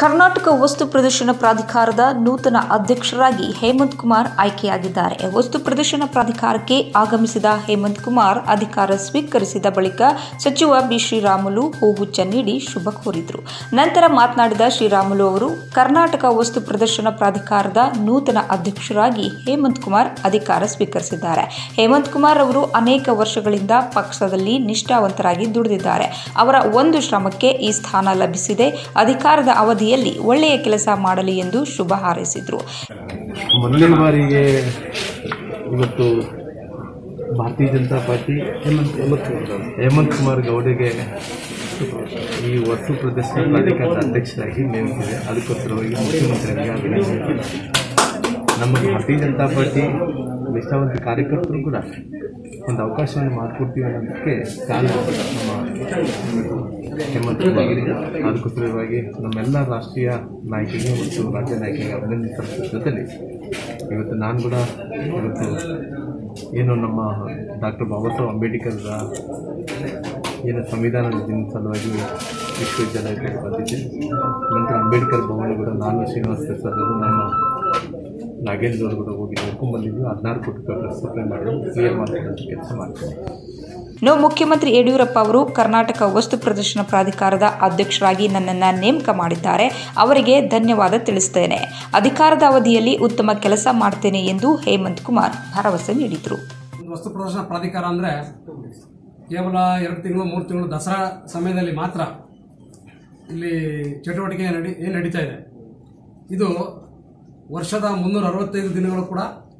ಕರ್ನಾಟಕ ವಸ್ತು ಪ್ರದರ್ಶನ ಪ್ರಾಧಿಕಾರದ ನೂತನ ಅಧ್ಯಕ್ಷರಾಗಿ ಹೇಮಂತ್ ಕುಮಾರ್ ಆಯ್ಕೆಯಾಗಿದ್ದಾರೆ ವಸ್ತು ಪ್ರದರ್ಶನ ಪ್ರಾಧಿಕಾರಕ್ಕೆ ಆಗಮಿಸಿದ ಹೇಮಂತ್ ಕುಮಾರ್ ಅಧಿಕಾರ ಸ್ವೀಕರಿಸಿದ ಬಳಿಕ ಸಚಿವ ಬಿ ಶ್ರೀರಾಮುಲು ಹೂಗುಚ್ಚ ನೀಡಿ ಶುಭ ಕೋರಿದರು ನಂತರ ಮಾತನಾಡಿದ ಶ್ರೀರಾಮುಲು ಅವರು ಕರ್ನಾಟಕ ವಸ್ತು ಪ್ರದರ್ಶನ ಪ್ರಾಧಿಕಾರದ ನೂತನ ಅಧ್ಯಕ್ಷರಾಗಿ ಹೇಮಂತ್ ಕುಮಾರ್ ಅಧಿಕಾರ ಸ್ವೀಕರಿಸಿದ್ದಾರೆ ಹೇಮಂತ್ ಕುಮಾರ್ ಅವರು ಅನೇಕ ವರ್ಷಗಳಿಂದ ಪಕ್ಷದಲ್ಲಿ ನಿಷ್ಠಾವಂತರಾಗಿ ದುಡಿದಿದ್ದಾರೆ ಅವರ ಒಂದು ಶ್ರಮಕ್ಕೆ ಈ ಸ್ಥಾನ ಲಭಿಸಿದೆ ಅಧಿಕಾರದ ಅವಧಿಯಲ್ಲಿ ಒಳ್ಳೆಯ ಕೆಲಸ ಮಾಡಲಿ ಎಂದು ಶುಭ ಹಾರೈಸಿದರು ಮೊದಲನೇ ಬಾರಿಗೆ ಇವತ್ತು ಭಾರತೀಯ ಜನತಾ ಪಾರ್ಟಿ ಹೇಮಂತ್ ಹೇಮಂತ್ ಹೇಮಂತ್ ಕುಮಾರ್ ಗೌಡಗೆ ಈ ವಸ್ತು ಪ್ರದರ್ಶನ ಪ್ರಾಧಿಕಾರದ ಅಧ್ಯಕ್ಷರಾಗಿ ನೇಮಿಸಿದೆ ಅದಕ್ಕೋಸ್ಕರವಾಗಿ ಮುಖ್ಯಮಂತ್ರಿಗಳಿಗೆ ಅಭಿನಂದನೆ ನಮ್ಮ ಭಾರತೀಯ ಜನತಾ ಪಾರ್ಟಿ ನಿಷ್ಠಾವಂತ ಕಾರ್ಯಕರ್ತರು ಕೂಡ ಒಂದು ಅವಕಾಶವನ್ನು ಮಾಡಿಕೊಡ್ತೀವಿ ಅನ್ನೋದಕ್ಕೆ ಕಾರಣ ನಮ್ಮ ಹೇಮಂತ್ ಕುಮಾರ್ ಅವರು. ಅದಕ್ಕೋಸ್ಕರವಾಗಿ ನಮ್ಮೆಲ್ಲ ರಾಷ್ಟ್ರೀಯ ನಾಯಕಿಗೆ ಮತ್ತು ರಾಜ್ಯ ನಾಯಕಿಗೆ ಅಭಿನಂದಿಸುವ ಜೊತೆಲಿ ಇವತ್ತು ನಾನು ಕೂಡ ಇವತ್ತು ಏನು ನಮ್ಮ ಡಾಕ್ಟರ್ ಬಾಬಾ ಸಾಹೇಬ್ ಅಂಬೇಡ್ಕರ್ ಏನು ಸಂವಿಧಾನದ ದಿನದ ಸಲುವಾಗಿ ವಿಶ್ವವಿದ್ಯಾಲಯಕ್ಕೆ ಬಂದಿದ್ದೆ ನಂತರ ಅಂಬೇಡ್ಕರ್ ಭವನ ಕೂಡ ನಾನು ಶ್ರೀನಿವಾಸ ಪ್ರಸಾದ್ ಅವರು ನಮ್ಮ ನಾಗೇಂದ್ರ ಅವರು ಕೂಡ ಹೋಗಿ ನೋಡ್ಕೊಂಡು ಬಂದಿದ್ವಿ ಹದಿನಾರು ಕೋಟಿ ರೂಪಾಯಿ ಸಪ್ಲೈ ಮಾಡಿ ಕ್ಲಿಯರ್ ಮಾಡ್ಕೊಳ್ಳೋಂಥ ಕೆಲಸ ಮಾಡ್ತೀವಿ ಇನ್ನು ಮುಖ್ಯಮಂತ್ರಿ ಯಡಿಯೂರಪ್ಪ ಅವರು ಕರ್ನಾಟಕ ವಸ್ತು ಪ್ರದರ್ಶನ ಪ್ರಾಧಿಕಾರದ ಅಧ್ಯಕ್ಷರಾಗಿ ನನ್ನನ್ನು ನೇಮಕ ಮಾಡಿದ್ದಾರೆ ಅವರಿಗೆ ಧನ್ಯವಾದ ತಿಳಿಸುತ್ತೇನೆ ಅಧಿಕಾರದ ಅವಧಿಯಲ್ಲಿ ಉತ್ತಮ ಕೆಲಸ ಮಾಡ್ತೇನೆ ಎಂದು ಹೇಮಂತ್ ಕುಮಾರ್ ಭರವಸೆ ನೀಡಿದರು ಒಂದು ವಸ್ತು ಪ್ರದರ್ಶನ ಪ್ರಾಧಿಕಾರ ಅಂದರೆ ಕೇವಲ ಎರಡು ತಿಂಗಳು ಮೂರು ತಿಂಗಳು ದಸರಾ ಸಮಯದಲ್ಲಿ ಮಾತ್ರ ಇಲ್ಲಿ ಚಟುವಟಿಕೆ ನಡಿ ಏನು ನಡೀತಾ ಇದೆ ಇದು ವರ್ಷದ ಮುನ್ನೂರ ಅರವತ್ತೈದು ದಿನಗಳು ಕೂಡ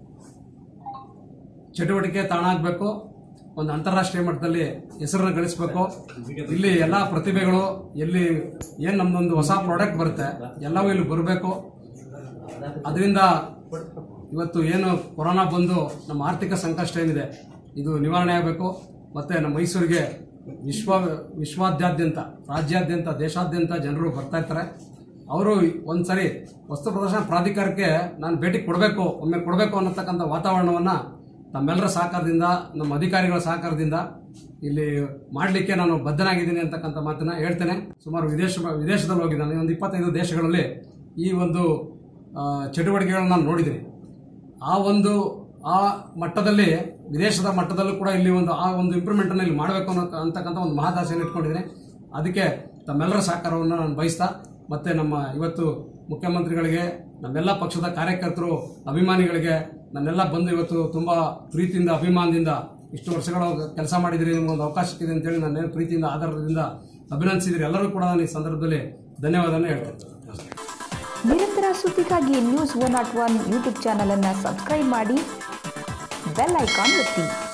ಚಟುವಟಿಕೆ ತಾಣ ಆಗಬೇಕು ಒಂದು ಅಂತಾರಾಷ್ಟ್ರೀಯ ಮಟ್ಟದಲ್ಲಿ ಹೆಸರನ್ನು ಗಳಿಸಬೇಕು ಇಲ್ಲಿ ಎಲ್ಲ ಪ್ರತಿಭೆಗಳು ಎಲ್ಲಿ ಏನು ನಮ್ಮದೊಂದು ಹೊಸ ಪ್ರಾಡಕ್ಟ್ ಬರುತ್ತೆ ಎಲ್ಲವೂ ಇಲ್ಲಿ ಬರಬೇಕು ಅದರಿಂದ ಇವತ್ತು ಏನು ಕೊರೋನಾ ಬಂದು ನಮ್ಮ ಆರ್ಥಿಕ ಸಂಕಷ್ಟ ಏನಿದೆ ಇದು ನಿವಾರಣೆ ಆಗಬೇಕು ಮತ್ತು ನಮ್ಮ ಮೈಸೂರಿಗೆ ವಿಶ್ವ ವಿಶ್ವಾದ್ಯಂತ ರಾಜ್ಯಾದ್ಯಂತ ದೇಶಾದ್ಯಂತ ಜನರು ಬರ್ತಾ ಇರ್ತಾರೆ ಅವರು ಒಂದು ಸರಿ ವಸ್ತು ಪ್ರದರ್ಶನ ಪ್ರಾಧಿಕಾರಕ್ಕೆ ನಾನು ಭೇಟಿ ಕೊಡಬೇಕು ಒಮ್ಮೆ ಕೊಡಬೇಕು ಅನ್ನತಕ್ಕಂಥ ವಾತಾವರಣವನ್ನು ತಮ್ಮೆಲ್ಲರ ಸಹಕಾರದಿಂದ ನಮ್ಮ ಅಧಿಕಾರಿಗಳ ಸಹಕಾರದಿಂದ ಇಲ್ಲಿ ಮಾಡಲಿಕ್ಕೆ ನಾನು ಬದ್ಧನಾಗಿದ್ದೀನಿ ಅಂತಕ್ಕಂಥ ಮಾತನ್ನ ಹೇಳ್ತೇನೆ ಸುಮಾರು ವಿದೇಶ ವಿದೇಶದಲ್ಲಿ ಹೋಗಿದ್ದಾನೆ ಒಂದು ಇಪ್ಪತ್ತೈದು ದೇಶಗಳಲ್ಲಿ ಈ ಒಂದು ಆ, ಚಟುವಟಿಕೆಗಳನ್ನ ನಾನು ನೋಡಿದ್ದೀನಿ ಆ ಒಂದು ಆ ಮಟ್ಟದಲ್ಲಿ ವಿದೇಶದ ಮಟ್ಟದಲ್ಲೂ ಕೂಡ ಇಲ್ಲಿ ಒಂದು ಆ ಒಂದು ಇಂಪ್ರೂವ್ಮೆಂಟನ್ನು ಇಲ್ಲಿ ಮಾಡಬೇಕು ಅನ್ನೋ ಅಂತಕ್ಕಂಥ ಒಂದು ಮಹದಾಸೆಯನ್ನು ಇಟ್ಕೊಂಡಿದ್ದೀನಿ ಅದಕ್ಕೆ ತಮ್ಮೆಲ್ಲರ ಸಹಕಾರವನ್ನು ನಾನು ಬಯಸ್ತಾ ಮತ್ತು ನಮ್ಮ ಇವತ್ತು ಮುಖ್ಯಮಂತ್ರಿಗಳಿಗೆ ನಮ್ಮೆಲ್ಲ ಪಕ್ಷದ ಕಾರ್ಯಕರ್ತರು ಅಭಿಮಾನಿಗಳಿಗೆ ನನ್ನೆಲ್ಲ ಬಂದು ಇವತ್ತು ತುಂಬ ಪ್ರೀತಿಯಿಂದ ಅಭಿಮಾನದಿಂದ ಇಷ್ಟು ವರ್ಷಗಳ ಕೆಲಸ ಮಾಡಿದಿರಿ ನಿಮಗೊಂದು ಅವಕಾಶ ಸಿಕ್ಕಿದೆ ಅಂತೇಳಿ ನನ್ನ ಪ್ರೀತಿಯಿಂದ ಆಧಾರದಿಂದ ಅಭಿನಂದಿಸಿದಿರಿ ಎಲ್ಲರೂ ಕೂಡ ನಾನು ಈ ಸಂದರ್ಭದಲ್ಲಿ ಧನ್ಯವಾದನ ಹೇಳ್ತೇನೆ ನಿರಂತರ ಸುದ್ದಿಗಾಗಿ news one not one YouTube channel ಅನ್ನು ಸಬ್ಸ್ಕ್ರೈಬ್ ಮಾಡಿ ಬೆಲ್ ಐಕಾನ್ ಒತ್ತಿ